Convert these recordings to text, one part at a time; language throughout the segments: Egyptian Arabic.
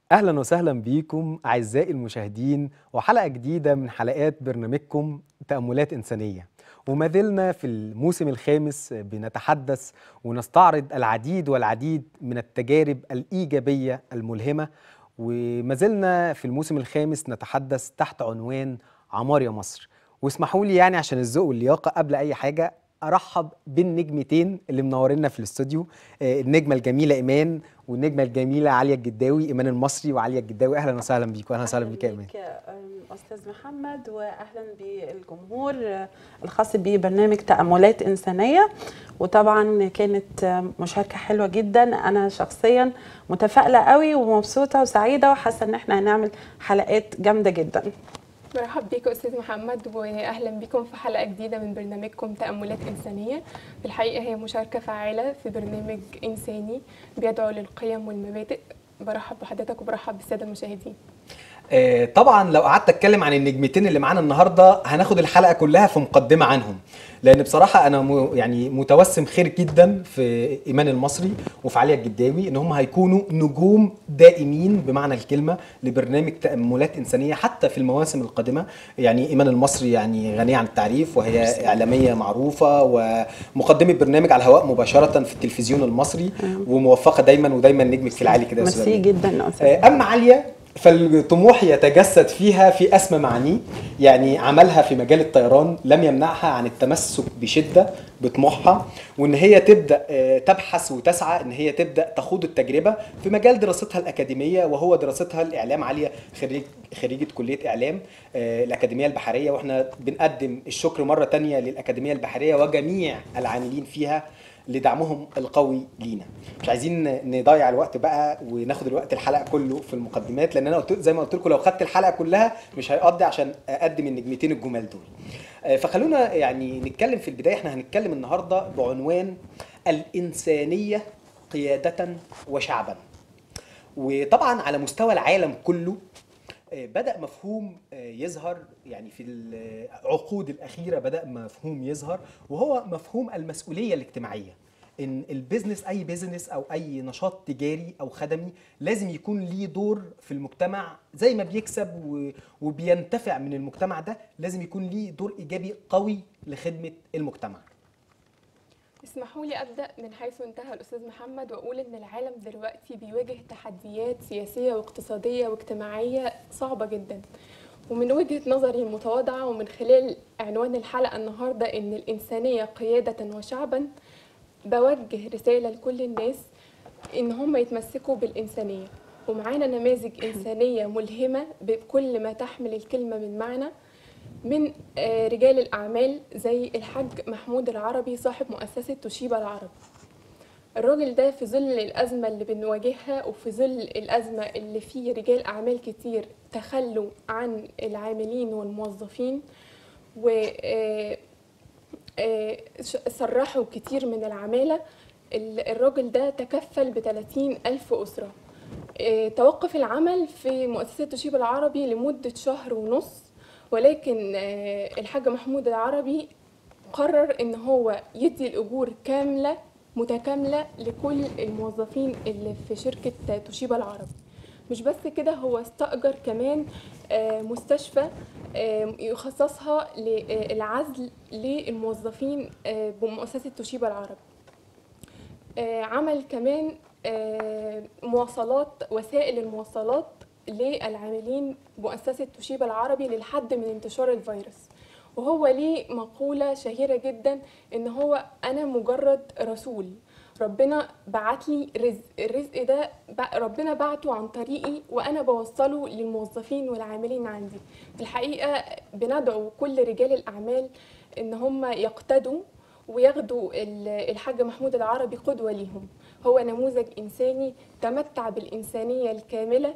اهلا وسهلا بيكم اعزائي المشاهدين وحلقه جديده من حلقات برنامجكم تاملات انسانيه وما زلنا في الموسم الخامس بنتحدث ونستعرض العديد والعديد من التجارب الايجابيه الملهمه وما زلنا في الموسم الخامس نتحدث تحت عنوان عمار يا مصر واسمحوا لي يعني عشان الذوق واللياقه قبل اي حاجه ارحب بالنجمتين اللي منورينا في الاستوديو آه، النجمه الجميله ايمان والنجمه الجميله عليا الجداوي ايمان المصري وعليا الجداوي اهلا وسهلا بيكم اهلا وسهلا بيك يا ايمان بيك يا استاذ محمد واهلا بالجمهور الخاص ببرنامج تاملات انسانيه وطبعا كانت مشاركه حلوه جدا انا شخصيا متفائله قوي ومبسوطه وسعيده وحاسه ان احنا هنعمل حلقات جامده جدا مرحب بيكم استاذ محمد واهلا بكم في حلقه جديده من برنامجكم تاملات انسانيه في الحقيقه هي مشاركه فعاله في برنامج انساني بيدعو للقيم والمبادئ برحب بحضرتك وبرحب بالساده المشاهدين آه، طبعا لو قعدت اتكلم عن النجمتين اللي معانا النهارده هناخد الحلقه كلها في مقدمه عنهم لان بصراحه انا م... يعني متوسم خير جدا في ايمان المصري وفي عليا الجداوي ان هم هيكونوا نجوم دائمين بمعنى الكلمه لبرنامج تاملات انسانيه حتى في المواسم القادمه يعني ايمان المصري يعني غنيه عن التعريف وهي اعلاميه معروفه ومقدمه برنامج على الهواء مباشره في التلفزيون المصري وموفقه دايما ودايما نجمك في العالي كده يا أستاذة ميرسي أمين. جدا يا استاذ آه، اما عليا فالطموح يتجسد فيها في اسمى معانيه يعني عملها في مجال الطيران لم يمنعها عن التمسك بشده بطموحها وان هي تبدا آه، تبحث وتسعى ان هي تبدا تخوض التجربه في مجال دراستها الاكاديميه وهو دراستها الاعلام عاليه خريج خريجه كليه اعلام آه، الاكاديميه البحريه واحنا بنقدم الشكر مره تانية للاكاديميه البحريه وجميع العاملين فيها لدعمهم القوي لينا مش عايزين نضيع الوقت بقى وناخد الوقت الحلقه كله في المقدمات لان انا قلت زي ما قلت لكم لو خدت الحلقه كلها مش هيقضي عشان اقدم النجمتين الجمال دول آه، فخلونا يعني نتكلم في البدايه احنا هنتكلم النهارده بعنوان الانسانيه قياده وشعبا وطبعا على مستوى العالم كله آه، بدأ مفهوم آه، يظهر يعني في العقود الأخيرة بدأ مفهوم يظهر وهو مفهوم المسؤولية الاجتماعية إن البيزنس أي بيزنس أو أي نشاط تجاري أو خدمي لازم يكون ليه دور في المجتمع زي ما بيكسب و- وبينتفع من المجتمع ده لازم يكون ليه دور إيجابي قوي لخدمة المجتمع اسمحوا لي ابدا من حيث انتهى الاستاذ محمد واقول ان العالم دلوقتي بيواجه تحديات سياسيه واقتصاديه واجتماعيه صعبه جدا ومن وجهه نظري المتواضعه ومن خلال عنوان الحلقه النهارده ان الانسانيه قياده وشعبا بوجه رساله لكل الناس ان هم يتمسكوا بالانسانيه ومعانا نماذج انسانيه ملهمه بكل ما تحمل الكلمه من معنى من آه، رجال الأعمال زي الحاج محمود العربي صاحب مؤسسة توشيبا العربي الراجل ده في ظل الأزمة اللي بنواجهها وفي ظل الأزمة اللي فيه رجال أعمال كتير تخلوا عن العاملين والموظفين و آه، آه، ش- سرحوا كتير من العمالة ال- الراجل ده تكفل ب 30 ألف أسرة آه، توقف العمل في مؤسسة توشيبا العربي لمدة شهر ونص ولكن آه، الحاج محمود العربي قرر ان هو يدي الاجور كامله متكامله لكل الموظفين اللي في شركه توشيبا العربي مش بس كده هو استأجر كمان آه، مستشفى آه، يخصصها للعزل للموظفين آه، بمؤسسة توشيبا العربي آه، عمل كمان آه، مواصلات وسائل المواصلات للعاملين بمؤسسة توشيبا العربي للحد من انتشار الفيروس وهو ليه مقولة شهيرة جدا ان هو انا مجرد رسول ربنا بعت لي رزق الرزق ده ب- ربنا بعته عن طريقي وانا بوصله للموظفين والعاملين عندي في الحقيقة بندعو كل رجال الاعمال ان هم يقتدوا وياخدوا ال- الحاج محمود العربي قدوة ليهم هو نموذج إنساني تمتع بالإنسانية الكاملة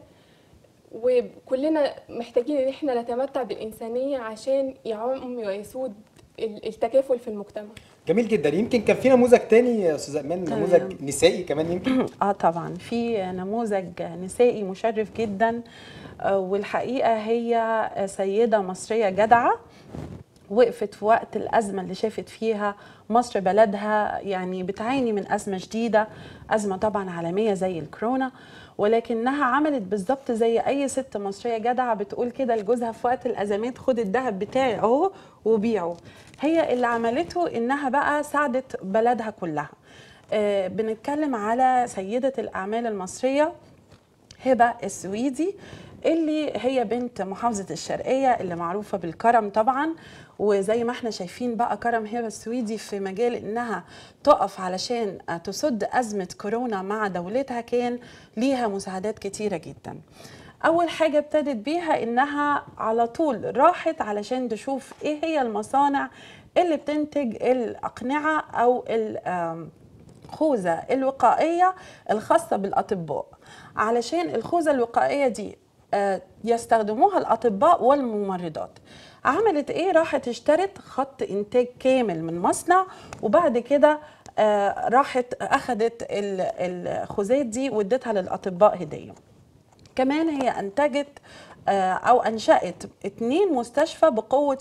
وكلنا محتاجين ان احنا نتمتع بالإنسانية عشان يعم ويسود ال- التكافل في المجتمع جميل جدا يمكن كان في نموذج تاني يا أستاذ أمان تمام. نموذج نسائي كمان يمكن اه طبعا في نموذج نسائي مشرف جدا آه، والحقيقه هي سيده مصريه جدعه وقفت في وقت الأزمة اللي شافت فيها مصر بلدها يعني بتعاني من أزمة جديدة أزمة طبعا عالمية زي الكورونا ولكنها عملت بالظبط زي أي ست مصرية جدعة بتقول كده لجوزها في وقت الأزمات خد الذهب بتاعي أهو وبيعه هي اللي عملته إنها بقى ساعدت بلدها كلها آه، بنتكلم على سيدة الأعمال المصرية هبة السويدي اللي هي بنت محافظة الشرقية اللي معروفة بالكرم طبعا وزي ما احنا شايفين بقى كرم هبة السويدي في مجال انها تقف علشان تسد أزمة كورونا مع دولتها كان ليها مساعدات كتيرة جدا أول حاجة ابتدت بيها إنها على طول راحت علشان تشوف إيه هي المصانع اللي بتنتج الأقنعة أو ال- آم، الخوذة الوقائية الخاصة بالأطباء علشان الخوذة الوقائية دي آه، يستخدموها الأطباء والممرضات عملت إيه راحت اشترت خط إنتاج كامل من مصنع وبعد كده آه، راحت أخدت ال- الخوذات دي وادتها للأطباء هدية كمان هي انتجت آه، او انشات اتنين مستشفى بقوه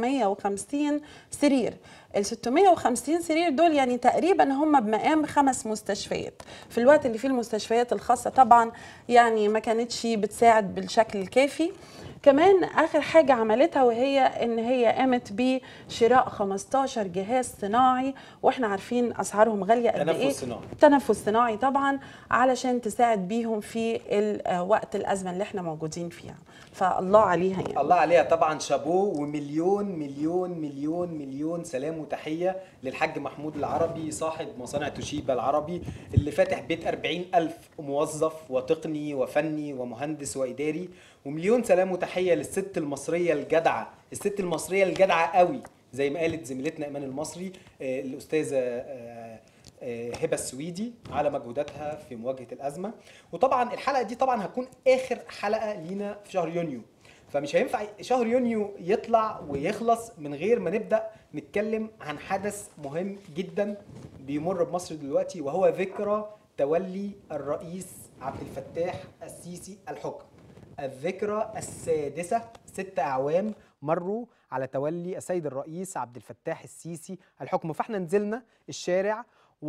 650 سرير ال 650 سرير دول يعني تقريبا هم بمقام خمس مستشفيات في الوقت اللي فيه المستشفيات الخاصه طبعا يعني ما كانتش بتساعد بالشكل الكافي كمان اخر حاجه عملتها وهي ان هي قامت بشراء 15 جهاز صناعي واحنا عارفين اسعارهم غاليه قد تنفس ايه صناعي. تنفس صناعي طبعا علشان تساعد بيهم في ال- آه، وقت الازمه اللي احنا موجودين فيها فالله عليها يعني الله عليها طبعا شابوه ومليون مليون مليون مليون سلام وتحية للحاج محمود العربي صاحب مصانع توشيبا العربي اللي فاتح بيت 40 ألف موظف وتقني وفني ومهندس وإداري ومليون سلام وتحية للست المصرية الجدعة الست المصرية الجدعة قوي زي ما قالت زميلتنا إيمان المصري آه، الأستاذة آه، آه، هبه السويدي على مجهوداتها في مواجهه الازمه وطبعا الحلقه دي طبعا هتكون اخر حلقه لينا في شهر يونيو فمش هينفع شهر يونيو يطلع ويخلص من غير ما نبدا نتكلم عن حدث مهم جدا بيمر بمصر دلوقتي وهو ذكرى تولي الرئيس عبد الفتاح السيسي الحكم الذكرى السادسة ست أعوام مروا على تولي السيد الرئيس عبد الفتاح السيسي الحكم فاحنا نزلنا الشارع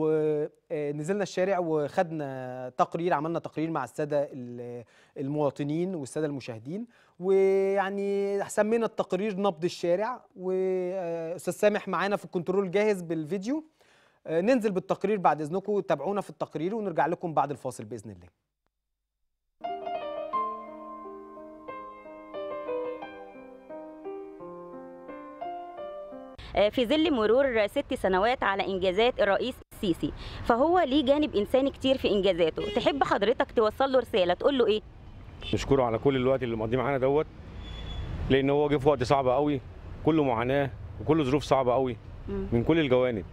ونزلنا الشارع وخدنا تقرير عملنا تقرير مع السادة ال- المواطنين والسادة المشاهدين ويعني سمينا التقرير نبض الشارع وأستاذ سامح معانا في الكنترول جاهز بالفيديو آه، ننزل بالتقرير بعد إذنكم تابعونا في التقرير ونرجع لكم بعد الفاصل بإذن الله في ظل مرور ست سنوات على انجازات الرئيس السيسي فهو ليه جانب انساني كتير في انجازاته تحب حضرتك توصل له رساله تقول له ايه نشكره على كل الوقت اللي مقضيه معانا دوت لان هو جه في وقت صعب قوي كله معاناه وكله ظروف صعبه قوي مم. من كل الجوانب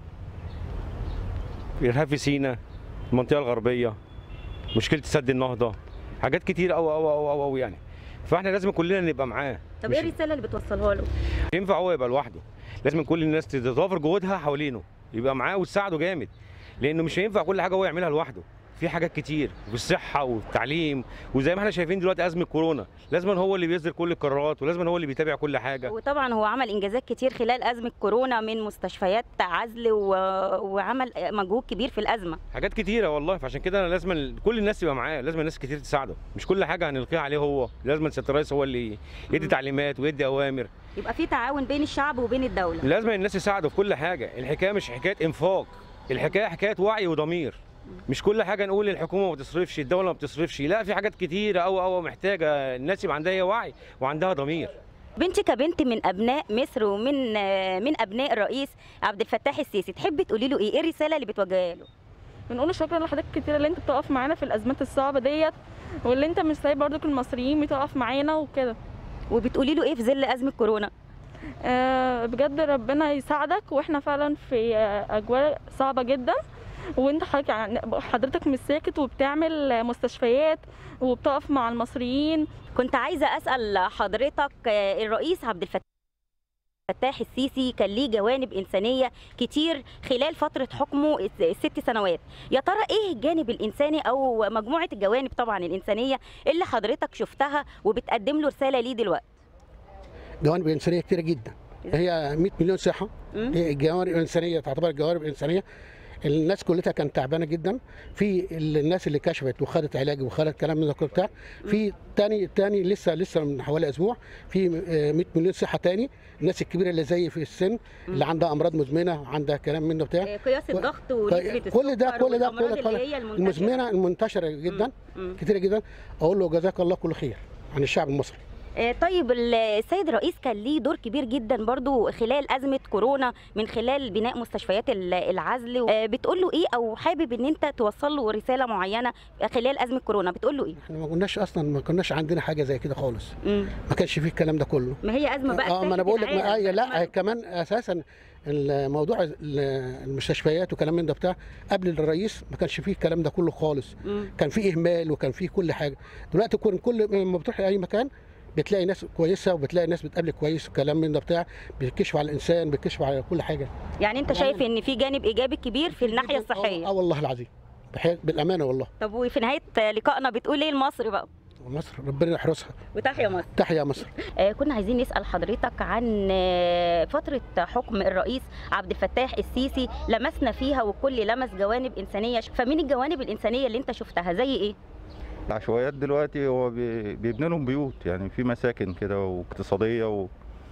ارهاب في سينا المنطقه الغربيه مشكله سد النهضه حاجات كتير قوي قوي قوي قوي يعني فاحنا لازم كلنا نبقى معاه طب مش ايه الرساله اللي بتوصلها له ينفع هو يبقى لوحده لازم كل الناس تتوافر جهودها حوالينه يبقى معاه وتساعده جامد لانه مش هينفع كل حاجه هو يعملها لوحده في حاجات كتير والصحه والتعليم وزي ما احنا شايفين دلوقتي ازمه كورونا لازم هو اللي بيصدر كل القرارات ولازم هو اللي بيتابع كل حاجه وطبعا هو عمل انجازات كتير خلال ازمه كورونا من مستشفيات عزل و... وعمل مجهود كبير في الازمه حاجات كتيره والله فعشان كده انا لازم كل الناس تبقى معاه لازم الناس كتير تساعده مش كل حاجه هنلقيها عليه هو لازم سياده الرئيس هو اللي يدي مم. تعليمات ويدي اوامر يبقى في تعاون بين الشعب وبين الدوله لازم الناس يساعدوا في كل حاجه الحكايه مش حكايه انفاق الحكايه حكايه وعي وضمير مش كل حاجه نقول الحكومه ما بتصرفش الدوله ما بتصرفش لا في حاجات كتيره قوي قوي محتاجه الناس يبقى عندها وعي وعندها ضمير بنت كبنت من ابناء مصر ومن من ابناء الرئيس عبد الفتاح السيسي تحبي تقولي له ايه ايه الرساله اللي بتوجهها له بنقول له شكرا لحضرتك كتير اللي انت بتقف معانا في الازمات الصعبه ديت واللي انت مش سايب برضك المصريين بتقف معانا وكده وبتقولي له ايه في ظل ازمه كورونا آه بجد ربنا يساعدك واحنا فعلا في آه، اجواء صعبه جدا وانت حضرتك يعني حضرتك مش ساكت وبتعمل آه، مستشفيات وبتقف مع المصريين كنت عايزه اسال حضرتك آه، الرئيس عبد الفتاح السيسي كان ليه جوانب انسانيه كتير خلال فتره حكمه الس- الست سنوات يا ترى ايه الجانب الانساني او مجموعه الجوانب طبعا الانسانيه اللي حضرتك شفتها وبتقدم له رساله ليه دلوقتي جوانب إنسانية كتيرة جدا هي 100 مليون صحه مم. هي الجوانب الانسانيه تعتبر الجوانب الانسانيه الناس كلها كانت تعبانه جدا في الناس اللي كشفت وخدت علاج وخدت كلام من ده كله بتاع في تاني تاني لسه لسه من حوالي اسبوع في آه، 100 مليون صحه تاني الناس الكبيره اللي زي في السن اللي عندها امراض مزمنه عندها كلام من ده بتاع آه، قياس الضغط ونسبه كل ده السكر كل ده والأمراض كل اللي ده هي المنتشرة. المزمنه المنتشره جدا مم. كتيره جدا اقول له جزاك الله كل خير عن الشعب المصري آه، طيب ال- السيد الرئيس كان ليه دور كبير جدا برضو خلال أزمة كورونا من خلال بناء مستشفيات ال- العزل آه، بتقول له إيه أو حابب إن أنت توصل له رسالة معينة خلال أزمة كورونا بتقول له إيه؟ احنا ما كناش اصلا ما كناش عندنا حاجه زي كده خالص مم. ما كانش فيه الكلام ده كله ما هي أزمة بقى اه ما انا اجتاحت بقول لك ما العالم. آه لا كمان اساسا الموضوع ال- المستشفيات وكلام من ده بتاع قبل الرئيس ما كانش فيه الكلام ده كله خالص مم. كان فيه اهمال وكان فيه كل حاجه دلوقتي كل كل ما بتروح اي مكان بتلاقي ناس كويسه وبتلاقي ناس بتقابلك كويس وكلام من ده بتاع بيكشفوا على الانسان بيكشفوا على كل حاجه يعني أنت شايف إن في جانب إيجابي كبير في الناحية اه الصحية والله العظيم بحي- بالامانه والله طب وفي نهاية لقائنا بتقول إيه لمصر بقى؟ مصر ربنا يحرسها وتحيا مصر تحيا مصر آه، كنا عايزين نسأل حضرتك عن آه، فترة حكم الرئيس عبد الفتاح السيسي لمسنا فيها والكل لمس جوانب إنسانية فمين الجوانب الإنسانية اللي أنت شفتها زي إيه؟ العشوائيات دلوقتي هو بي- بيبني لهم بيوت يعني في مساكن كده واقتصاديه و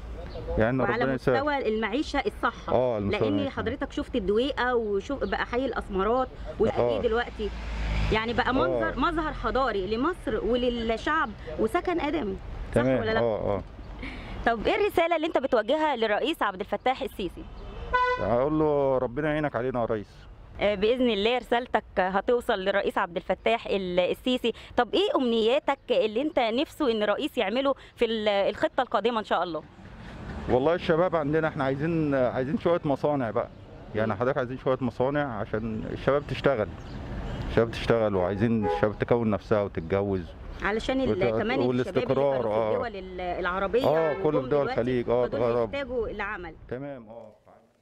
يعني وعلى ربنا يسهل مستوى المعيشة الصحة اه المستوى لأن المعيشي. حضرتك شفت الدويقة وشوف بقى حي الأسمرات والحقيقة آه. دلوقتي يعني بقى منظر آه. مظهر حضاري لمصر وللشعب وسكن آدمي صح تمام ولا لا؟ اه اه طب إيه الرسالة اللي أنت بتوجهها للرئيس عبد الفتاح السيسي؟ هقول له ربنا يعينك علينا يا ريس آه، باذن الله رسالتك هتوصل للرئيس عبد الفتاح ال- السيسي طب ايه امنياتك اللي انت نفسه ان الرئيس يعمله في ال- الخطه القادمه ان شاء الله والله الشباب عندنا احنا عايزين عايزين شويه مصانع بقى يعني حضرتك عايزين شويه مصانع عشان الشباب تشتغل الشباب تشتغل وعايزين الشباب تكون نفسها وتتجوز علشان ال- وت- كمان الشباب اللي والاستقرار، كانوا في آه. الدول ال- العربيه آه، كله وجم في دول دلوقتي، الخليج، آه، فدول اتغرب. يحتاجوا العمل تمام اه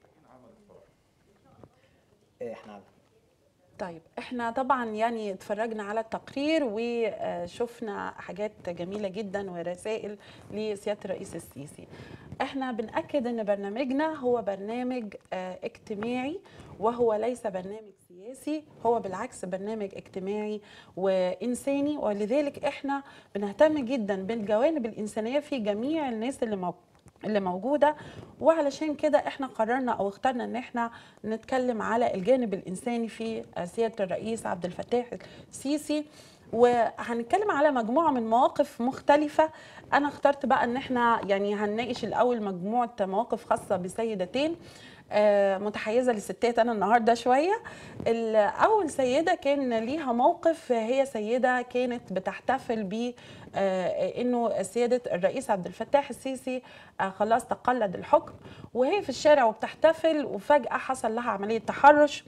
احنا على طيب احنا طبعا يعني اتفرجنا على التقرير وشفنا حاجات جميلة جدا ورسائل لسيادة الرئيس السيسي احنا بنأكد ان برنامجنا هو برنامج آه، اجتماعي وهو ليس برنامج سياسي هو بالعكس برنامج اجتماعي وإنساني ولذلك احنا بنهتم جدا بالجوانب الإنسانية في جميع الناس اللي موجودة اللي موجودة وعلشان كده احنا قررنا او اخترنا ان احنا نتكلم على الجانب الانساني في سيادة الرئيس عبد الفتاح السيسي وهنتكلم على مجموعة من مواقف مختلفة انا اخترت بقى ان احنا يعني هنناقش الاول مجموعة مواقف خاصة بسيدتين آه، متحيزه للستات انا النهارده شويه ال- اول سيده كان ليها موقف هي سيده كانت بتحتفل ب آه، انه سياده الرئيس عبد الفتاح السيسي آه، خلاص تقلد الحكم وهي في الشارع وبتحتفل وفجاه حصل لها عمليه تحرش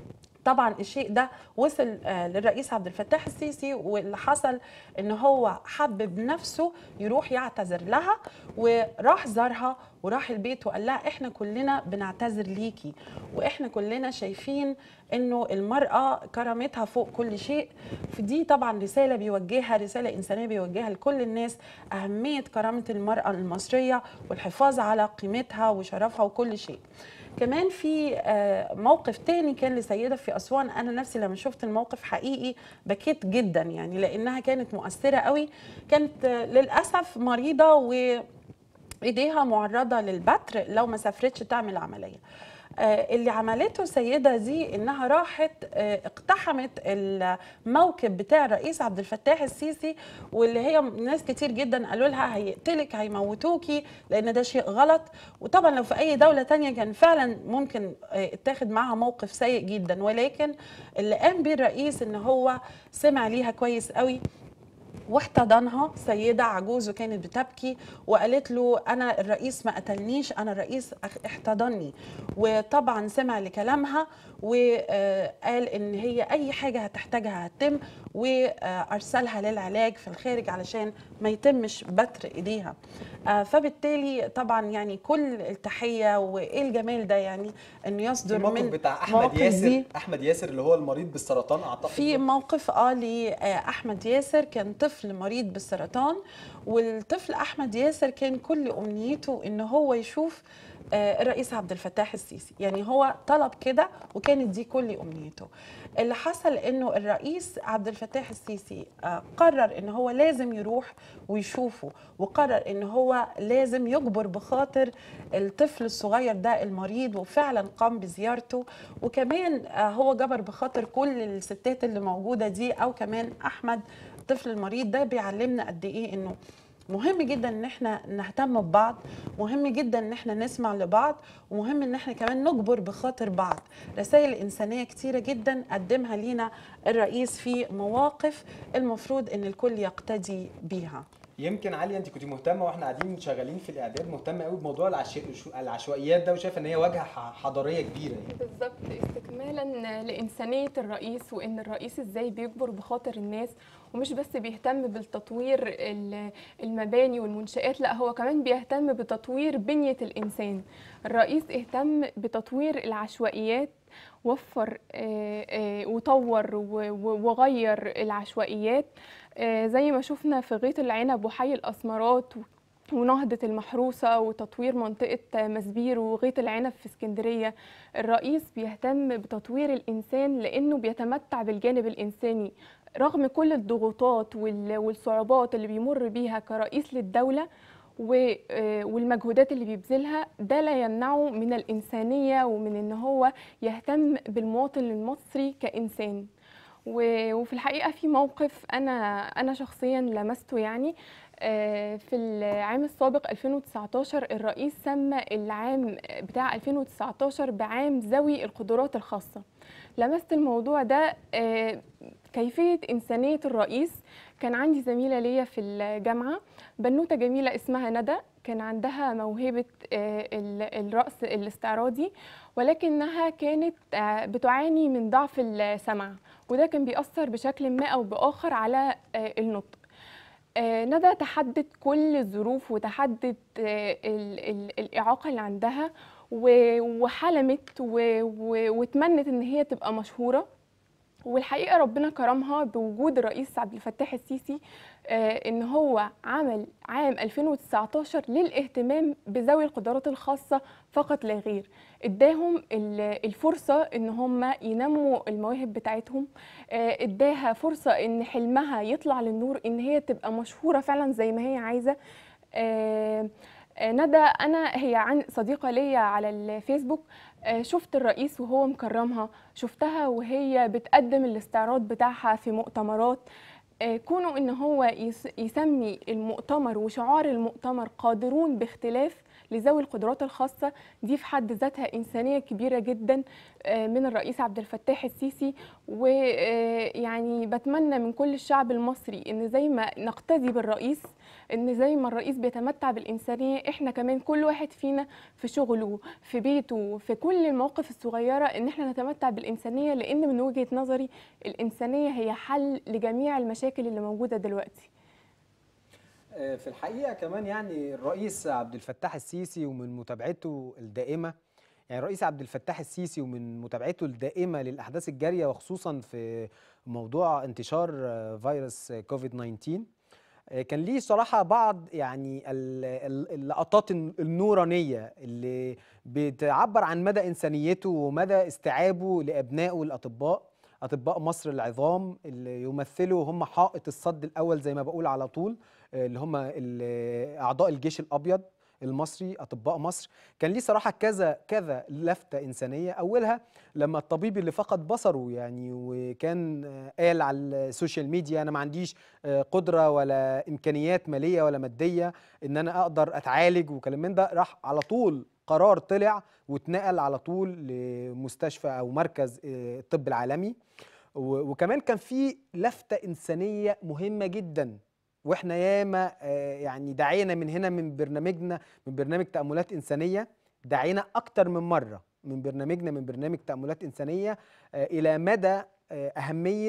طبعا الشيء ده وصل آه، للرئيس عبد الفتاح السيسي واللي حصل ان هو حب بنفسه يروح يعتذر لها وراح زارها وراح البيت وقال لها احنا كلنا بنعتذر ليكي واحنا كلنا شايفين انه المراه كرامتها فوق كل شيء فدي طبعا رساله بيوجهها رساله انسانيه بيوجهها لكل الناس اهميه كرامه المراه المصريه والحفاظ على قيمتها وشرفها وكل شيء كمان في آه، موقف تاني كان لسيدة في أسوان أنا نفسي لما شفت الموقف حقيقي بكيت جدا يعني لأنها كانت مؤثرة قوي كانت آه، للأسف مريضة و ايديها معرضه للبتر لو ما سافرتش تعمل عمليه آه، اللي عملته السيده دي انها راحت آه، اقتحمت الموكب بتاع الرئيس عبد الفتاح السيسي واللي هي ناس كتير جدا قالوا لها هيقتلك هيموتوكي لان ده شيء غلط وطبعا لو في اي دوله تانية كان فعلا ممكن آه، اتاخد معاها موقف سيء جدا ولكن اللي قام بيه الرئيس ان هو سمع ليها كويس قوي واحتضنها سيدة عجوز وكانت بتبكي وقالت له أنا الرئيس ما قتلنيش أنا الرئيس أخ- احتضني وطبعا سمع لكلامها وقال إن هي أي حاجة هتحتاجها هتتم وأرسلها للعلاج في الخارج علشان ما يتمش بتر إيديها آه، فبالتالي طبعا يعني كل التحيه وايه الجمال ده يعني انه يصدر الموقف من بتاع احمد مواقف ياسر دي. احمد ياسر اللي هو المريض بالسرطان اعتقد في موقف اه لاحمد ياسر كان طفل مريض بالسرطان والطفل احمد ياسر كان كل امنيته ان هو يشوف آه، الرئيس عبد الفتاح السيسي يعني هو طلب كده وكانت دي كل امنيته اللي حصل انه الرئيس عبد الفتاح السيسي آه، قرر ان هو لازم يروح ويشوفه وقرر ان هو لازم يجبر بخاطر الطفل الصغير ده المريض وفعلا قام بزيارته وكمان آه، هو جبر بخاطر كل الستات اللي موجوده دي او كمان احمد الطفل المريض ده بيعلمنا قد ايه انه مهم جدا ان احنا نهتم ببعض مهم جدا ان احنا نسمع لبعض ومهم ان احنا كمان نجبر بخاطر بعض رسائل انسانيه كتيره جدا قدمها لينا الرئيس في مواقف المفروض ان الكل يقتدي بيها يمكن عليا انت كنت مهتمه واحنا قاعدين شغالين في الاعداد مهتمه قوي بموضوع العش... العشوائيات ده وشايفه ان هي واجهه ح- حضاريه كبيره يعني بالظبط استكمالا لإنسانية الرئيس وإن الرئيس إزاي بيجبر بخاطر الناس ومش بس بيهتم بالتطوير ال- المباني والمنشآت لا هو كمان بيهتم بتطوير بنية الإنسان الرئيس اهتم بتطوير العشوائيات وفر آه، آه، وطور و- و- وغير العشوائيات آه، زي ما شفنا في غيط العنب وحي الأسمرات و- ونهضة المحروسة وتطوير منطقة مسبير وغيط العنب في اسكندرية الرئيس بيهتم بتطوير الإنسان لأنه بيتمتع بالجانب الإنساني رغم كل الضغوطات وال- والصعوبات اللي بيمر بيها كرئيس للدولة و- آه، والمجهودات اللي بيبذلها ده لا يمنعه من الإنسانية ومن إن هو يهتم بالمواطن المصري كإنسان و- وفي الحقيقة في موقف أنا أنا شخصيا لمسته يعني آه، في العام السابق 2019 الرئيس سمى العام بتاع 2019 بعام ذوي القدرات الخاصة لمست الموضوع ده آه، كيفية إنسانية الرئيس كان عندي زميلة ليا في الجامعة بنوتة جميلة اسمها ندى كان عندها موهبة آه، ال- الرقص الاستعراضي ولكنها كانت آه، بتعاني من ضعف السمع وده كان بيأثر بشكل ما أو بآخر على آه، النطق آه، ندى تحدت كل الظروف وتحدت آه، ال- ال- الإعاقة اللي عندها و- وحلمت و- و- وتمنت إن هي تبقى مشهورة والحقيقه ربنا كرمها بوجود الرئيس عبد الفتاح السيسي آه، ان هو عمل عام 2019 للاهتمام بذوي القدرات الخاصه فقط لا غير اداهم ال- الفرصه ان هم ينموا المواهب بتاعتهم آه، اداها فرصه ان حلمها يطلع للنور ان هي تبقى مشهوره فعلا زي ما هي عايزه آه، آه، ندى انا هي عن صديقه ليا على الفيسبوك آه، شفت الرئيس وهو مكرمها شفتها وهي بتقدم الاستعراض بتاعها في مؤتمرات آه، كونه ان هو يس- يسمي المؤتمر وشعار المؤتمر قادرون باختلاف لذوي القدرات الخاصة دي في حد ذاتها إنسانية كبيرة جدا آه، من الرئيس عبد الفتاح السيسي ويعني بتمنى من كل الشعب المصري إن زي ما نقتدي بالرئيس إن زي ما الرئيس بيتمتع بالإنسانية إحنا كمان كل واحد فينا في شغله في بيته في كل المواقف الصغيرة إن إحنا نتمتع بالإنسانية لأن من وجهة نظري الإنسانية هي حل لجميع المشاكل اللي موجودة دلوقتي آه، في الحقيقه كمان يعني الرئيس عبد الفتاح السيسي ومن متابعته الدائمه يعني الرئيس عبد الفتاح السيسي ومن متابعته الدائمه للاحداث الجاريه وخصوصا في موضوع انتشار آه، فيروس آه، كوفيد 19 آه، كان ليه صراحه بعض يعني ال- ال- اللقطات النورانيه اللي بتعبر عن مدى انسانيته ومدى استيعابه لابنائه الاطباء اطباء مصر العظام اللي يمثلوا هم حائط الصد الاول زي ما بقول على طول آه، اللي هم ال- اعضاء الجيش الابيض المصري اطباء مصر كان ليه صراحه كذا كذا لفته انسانيه اولها لما الطبيب اللي فقد بصره يعني وكان آه، قال على السوشيال ميديا انا ما عنديش آه، قدره ولا امكانيات ماليه ولا ماديه ان انا اقدر اتعالج وكلام من ده راح على طول قرار طلع واتنقل على طول لمستشفى او مركز آه، الطب العالمي و- وكمان كان في لفته انسانيه مهمه جدا واحنا ياما آه، يعني دعينا من هنا من برنامجنا من برنامج تاملات انسانيه دعينا اكتر من مره من برنامجنا من برنامج تاملات انسانيه آه، الى مدى آه، اهميه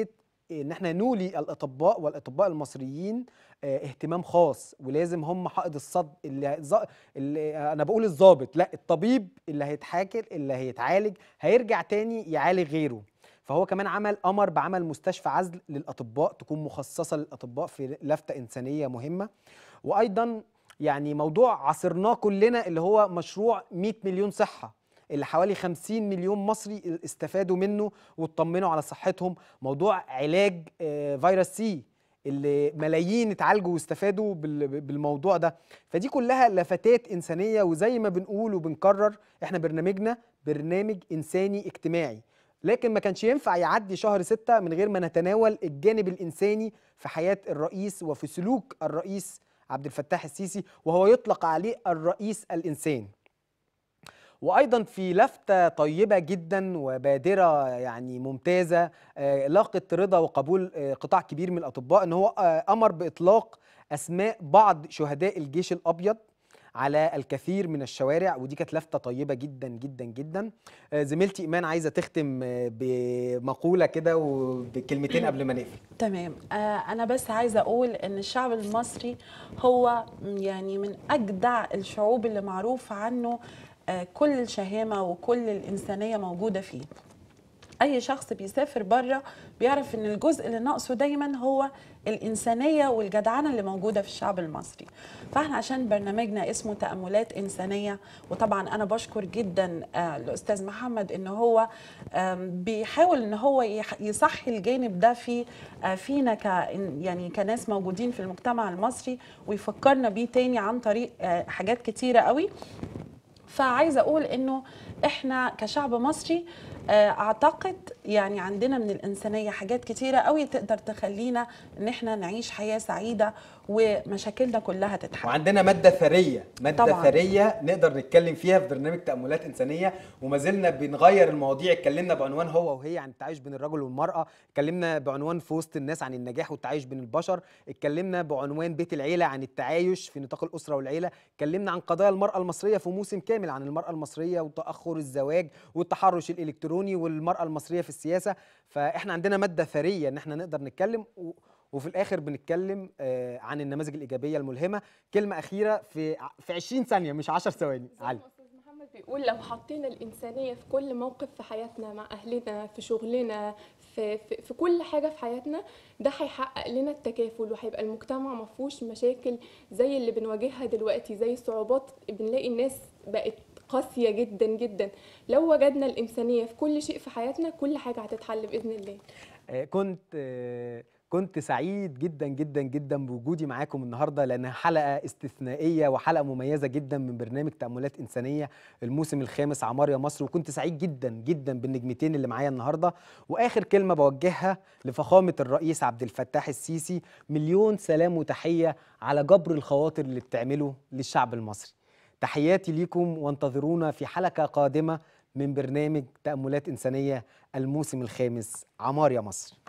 ان احنا نولي الاطباء والاطباء المصريين آه، اهتمام خاص ولازم هم حائط الصد اللي, ز- اللي انا بقول الضابط لا الطبيب اللي هيتحاكل اللي هيتعالج هيرجع تاني يعالج غيره فهو كمان عمل امر بعمل مستشفى عزل للاطباء تكون مخصصه للاطباء في لفته انسانيه مهمه وايضا يعني موضوع عاصرناه كلنا اللي هو مشروع 100 مليون صحه اللي حوالي 50 مليون مصري استفادوا منه واطمنوا على صحتهم موضوع علاج آه، فيروس سي اللي ملايين اتعالجوا واستفادوا بال- بالموضوع ده فدي كلها لفتات انسانيه وزي ما بنقول وبنكرر احنا برنامجنا برنامج انساني اجتماعي لكن ما كانش ينفع يعدي شهر ستة من غير ما نتناول الجانب الإنساني في حياة الرئيس وفي سلوك الرئيس عبد الفتاح السيسي وهو يطلق عليه الرئيس الإنسان وايضا في لفته طيبه جدا وبادره يعني ممتازه آه، لاقت رضا وقبول آه، قطاع كبير من الاطباء ان هو آه، امر باطلاق اسماء بعض شهداء الجيش الابيض على الكثير من الشوارع ودي كانت لفته طيبه جدا جدا جدا آه، زميلتي ايمان عايزه تختم آه، بمقوله كده وبكلمتين قبل ما نقفل تمام آه انا بس عايزه اقول ان الشعب المصري هو يعني من اجدع الشعوب اللي معروف عنه آه كل الشهامه وكل الانسانيه موجوده فيه اي شخص بيسافر بره بيعرف ان الجزء اللي ناقصه دايما هو الانسانيه والجدعنه اللي موجوده في الشعب المصري فاحنا عشان برنامجنا اسمه تاملات انسانيه وطبعا انا بشكر جدا آه، الاستاذ محمد ان هو آم، بيحاول ان هو يح- يصحي الجانب ده في آه، فينا ك يعني كناس موجودين في المجتمع المصري ويفكرنا بيه تاني عن طريق آه، حاجات كتيره قوي فعايزه اقول انه احنا كشعب مصري آه، اعتقد يعني عندنا من الانسانيه حاجات كتيره قوي تقدر تخلينا ان احنا نعيش حياه سعيده ومشاكلنا كلها تتحل وعندنا ماده ثريه ماده طبعاً. ثريه نقدر نتكلم فيها في برنامج تاملات انسانيه وما زلنا بنغير المواضيع اتكلمنا بعنوان هو وهي عن التعايش بين الرجل والمراه اتكلمنا بعنوان في وسط الناس عن النجاح والتعايش بين البشر اتكلمنا بعنوان بيت العيله عن التعايش في نطاق الاسره والعيله اتكلمنا عن قضايا المراه المصريه في موسم كامل عن المراه المصريه وتاخر الزواج والتحرش الالكتروني والمراه المصريه في السياسه فاحنا عندنا ماده ثريه ان احنا نقدر نتكلم و... وفي الاخر بنتكلم آه، عن النماذج الايجابيه الملهمه كلمه اخيره في ع- في 20 ثانيه مش 10 ثواني زي علي ما استاذ محمد بيقول لو حطينا الانسانيه في كل موقف في حياتنا مع اهلنا في شغلنا في في, في كل حاجه في حياتنا ده هيحقق لنا التكافل وهيبقى المجتمع ما فيهوش مشاكل زي اللي بنواجهها دلوقتي زي الصعوبات بنلاقي الناس بقت قاسيه جدا جدا لو وجدنا الانسانيه في كل شيء في حياتنا كل حاجه هتتحل باذن الله آه، كنت آه، كنت سعيد جدا جدا جدا بوجودي معاكم النهارده لانها حلقه استثنائيه وحلقه مميزه جدا من برنامج تاملات انسانيه الموسم الخامس عمار يا مصر وكنت سعيد جدا جدا بالنجمتين اللي معايا النهارده واخر كلمه بوجهها لفخامه الرئيس عبد الفتاح السيسي مليون سلام وتحيه على جبر الخواطر اللي بتعمله للشعب المصري تحياتي ليكم وانتظرونا في حلقه قادمه من برنامج تاملات انسانيه الموسم الخامس عمار يا مصر